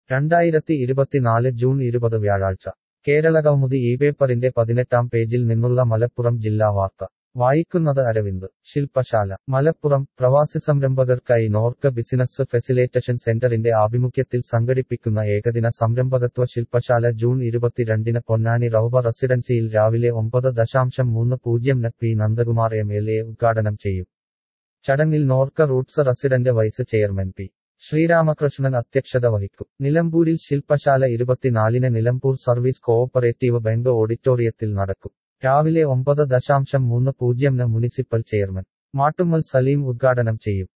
രണ്ടായിരത്തി ഇരുപത്തിനാല് ജൂൺ ഇരുപത് വ്യാഴാഴ്ച കേരളകൗമുദി ഈ പേപ്പറിന്റെ പതിനെട്ടാം പേജിൽ നിന്നുള്ള മലപ്പുറം ജില്ലാ വാർത്ത വായിക്കുന്നത് അരവിന്ദ് ശില്പശാല മലപ്പുറം പ്രവാസി സംരംഭകർക്കായി നോർക്ക ബിസിനസ് ഫെസിലേറ്റേഷൻ സെന്ററിന്റെ ആഭിമുഖ്യത്തിൽ സംഘടിപ്പിക്കുന്ന ഏകദിന സംരംഭകത്വ ശില്പശാല ജൂൺ ഇരുപത്തിരണ്ടിന് പൊന്നാനി റൌബ റെസിഡൻസിയിൽ രാവിലെ ഒമ്പത് ദശാംശം മൂന്ന് പൂജ്യം ന് P Nandakumar M L A ഉദ്ഘാടനം ചെയ്യും ചടങ്ങിൽ Norka roots resident vice chairman P Sreeramakrishnan അധ്യക്ഷത വഹിക്കും നിലമ്പൂരിൽ ശില്പശാല ഇരുപത്തിനാലിന് നിലമ്പൂർ സർവീസ് കോഓപ്പറേറ്റീവ് ബാങ്ക് ഓഡിറ്റോറിയത്തിൽ നടക്കും രാവിലെ ഒമ്പത് ദശാംശം മൂന്ന് പൂജ്യം ന് മുനിസിപ്പൽ ചെയർമാൻ മാട്ടുമ്മൽ സലീം ഉദ്ഘാടനം ചെയ്യും